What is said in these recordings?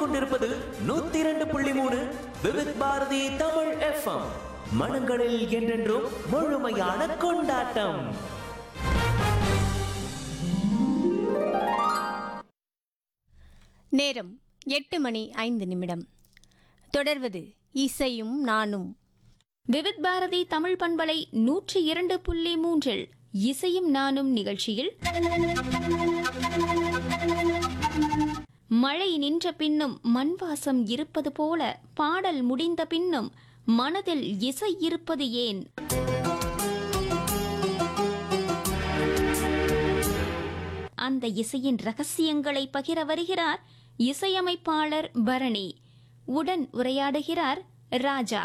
கேட்டுக்கொண்டிருப்பது நூத்தி இரண்டு புள்ளி மூணு விவித் பாரதி தமிழ் எஃப்எம் மனங்களில் என்றென்றும் முழுமையான கொண்டாட்டம் நேரம் எட்டு மணி ஐந்து நிமிடம் தொடர்வது இசையும் நானும் விவித் பாரதி தமிழ் பண்பலை நூற்றி இரண்டு புள்ளி மூன்றில் இசையும் நானும் நிகழ்ச்சியில் மழை நின்ற பின்னும் மண் வாசம் இருப்பது போல பாடல் முடிந்த பின்னும் மனதில் இசை இருப்பது ஏன் அந்த இசையின் ரகசியங்களை பகிர வருகிறார் இசையமைப்பாளர் பரணி உடன் உரையாடுகிறார் ராஜா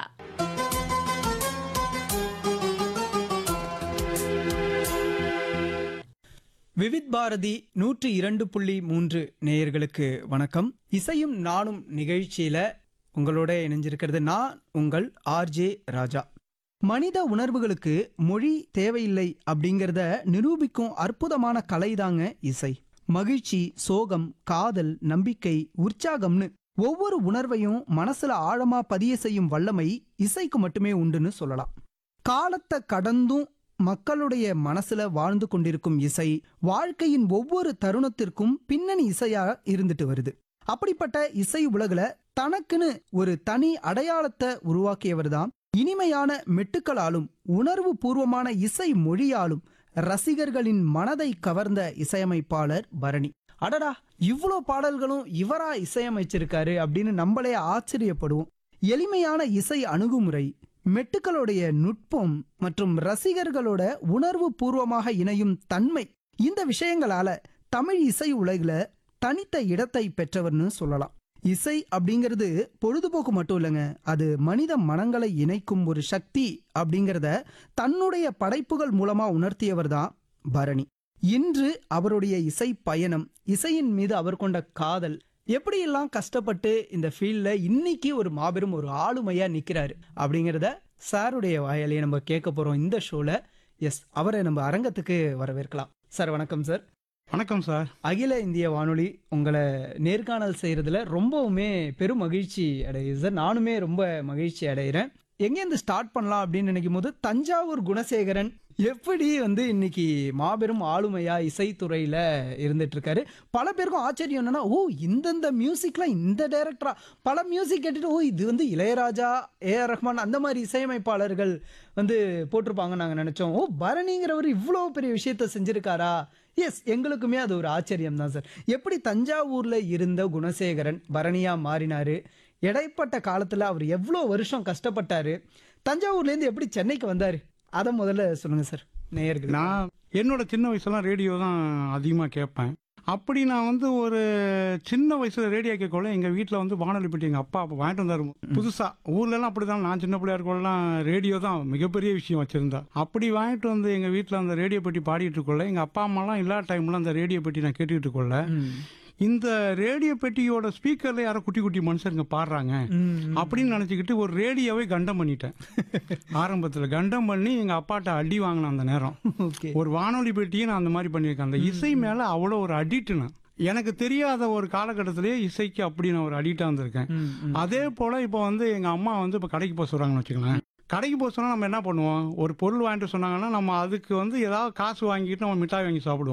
விவித் பாரதி நூற்றி இரண்டு புள்ளி மூன்று நேயர்களுக்கு வணக்கம் இசையும் நானும் நிகழ்ச்சியில உங்களோட இணைஞ்சிருக்கிறது நான் உங்கள் ஆர்ஜே ராஜா மனித உணர்வுகளுக்கு மொழி தேவையில்லை அப்படிங்கிறத நிரூபிக்கும் அற்புதமான கலைதாங்க இசை மகிழ்ச்சி சோகம் காதல் நம்பிக்கை உற்சாகம்னு ஒவ்வொரு உணர்வையும் மனசுல ஆழமா பதிய செய்யும் வல்லமை இசைக்கு மட்டுமே உண்டுன்னு சொல்லலாம் காலத்தை கடந்தும் மக்களுடைய மனசுல வாழ்ந்து கொண்டிருக்கும் இசை வாழ்க்கையின் ஒவ்வொரு தருணத்திற்கும் பின்னணி இசையா இருந்துட்டு வருது அப்படிப்பட்ட இசை உலகுல தனக்குன்னு ஒரு தனி அடையாளத்தை உருவாக்கியவர் தான் இனிமையான மெட்டுக்களாலும் உணர்வு பூர்வமான இசை மொழியாலும் ரசிகர்களின் மனதை கவர்ந்த இசையமைப்பாளர் பரணி அடடா இவ்வளோ பாடல்களும் இவரா இசையமைச்சிருக்காரு அப்படின்னு நம்மளே ஆச்சரியப்படுவோம் எளிமையான இசை அணுகுமுறை மெட்டுக்களுடைய நுட்பம் மற்றும் ரசிகர்களோட உணர்வு பூர்வமாக இணையும் தன்மை இந்த விஷயங்களால தமிழ் இசை உலகில தனித்த இடத்தை பெற்றவர்னு சொல்லலாம் இசை அப்படிங்கிறது பொழுதுபோக்கு மட்டும் இல்லைங்க அது மனித மனங்களை இணைக்கும் ஒரு சக்தி அப்படிங்கிறத தன்னுடைய படைப்புகள் மூலமா உணர்த்தியவர் தான் பரணி இன்று அவருடைய இசை பயணம் இசையின் மீது அவர் கொண்ட காதல் எப்படியெல்லாம் கஷ்டப்பட்டு இந்த ஃபீல்ட்ல இன்னைக்கு ஒரு மாபெரும் ஒரு ஆளுமையா நிக்கிறாரு அப்படிங்கிறத சாருடைய வாயாலேயே நம்ம கேட்க போறோம் இந்த ஷோல எஸ் அவரை நம்ம அரங்கத்துக்கு வரவேற்கலாம் சார் வணக்கம் சார் வணக்கம் சார் அகில இந்திய வானொலி உங்களை நேர்காணல் செய்யறதுல ரொம்பவுமே பெரும் மகிழ்ச்சி அடையுது சார் நானுமே ரொம்ப மகிழ்ச்சி அடைகிறேன் எங்கேருந்து ஸ்டார்ட் பண்ணலாம் அப்படின்னு நினைக்கும் போது தஞ்சாவூர் குணசேகரன் எப்படி வந்து இன்னைக்கு மாபெரும் ஆளுமையா இசைத்துறையில இருந்துட்டு இருக்காரு பல பேருக்கும் ஆச்சரியம் என்னன்னா ஓ இந்தந்த மியூசிக்லாம் இந்த டைரக்டரா பல மியூசிக் கேட்டுட்டு ஓ இது வந்து இளையராஜா ஏ ஆர் ரஹ்மான் அந்த மாதிரி இசையமைப்பாளர்கள் வந்து போட்டிருப்பாங்க நாங்க நினைச்சோம் ஓ பரணிங்கிறவர் இவ்வளோ பெரிய விஷயத்த செஞ்சிருக்காரா எஸ் எங்களுக்குமே அது ஒரு ஆச்சரியம் தான் சார் எப்படி தஞ்சாவூர்ல இருந்த குணசேகரன் பரணியா மாறினாரு இடைப்பட்ட காலத்துல அவர் எவ்வளோ வருஷம் கஷ்டப்பட்டாரு தஞ்சாவூர்லேருந்து எப்படி சென்னைக்கு வந்தாரு அதை முதல்ல சொல்லுங்க சார் நேயர்கள் நான் என்னோட சின்ன வயசுலாம் ரேடியோ தான் அதிகமாக கேட்பேன் அப்படி நான் வந்து ஒரு சின்ன வயசுல ரேடியோ கேட்கல எங்கள் வீட்டில் வந்து வானொலி பெட்டி எங்கள் அப்பா அப்போ வாங்கிட்டு வந்தாரு புதுசாக ஊர்லலாம் அப்படி தான் நான் சின்ன பிள்ளையா இருக்கோம்லாம் ரேடியோ தான் மிகப்பெரிய விஷயம் வச்சுருந்தா அப்படி வாங்கிட்டு வந்து எங்கள் வீட்டில் அந்த ரேடியோ பெட்டி பாடிட்டு இருக்கோள்ள எங்கள் அப்பா அம்மாலாம் இல்லாத டைம்ல அந்த ரேடியோ பெட்டி நான் கேட்டுக்கிட்டு இருக்கோள்ள இந்த ரேடியோ பெட்டியோட ஸ்பீக்கர்ல யாரோ குட்டி குட்டி மனுஷருங்க பாடுறாங்க அப்படின்னு நினச்சிக்கிட்டு ஒரு ரேடியோவை கண்டம் பண்ணிட்டேன் ஆரம்பத்தில் கண்டம் பண்ணி எங்கள் அப்பாட்ட அடி வாங்கினேன் அந்த நேரம் ஓகே ஒரு வானொலி பெட்டியை நான் அந்த மாதிரி பண்ணியிருக்கேன் அந்த இசை மேலே அவ்வளோ ஒரு அடிக்ட் நான் எனக்கு தெரியாத ஒரு காலகட்டத்திலேயே இசைக்கு அப்படி நான் ஒரு அடிக்டாக வந்திருக்கேன் அதே போல் இப்போ வந்து எங்கள் அம்மா வந்து இப்போ கடைக்கு போக சொல்கிறாங்கன்னு வச்சுக்கலாம் கடைக்கு போக சொன்னால் நம்ம என்ன பண்ணுவோம் ஒரு பொருள் வாங்கிட்டு சொன்னாங்கன்னா நம்ம அதுக்கு வந்து ஏதாவது காசு வாங்கிட்டு நம்ம மிட்டாய் வாங்கி சாப்பிடுவோம்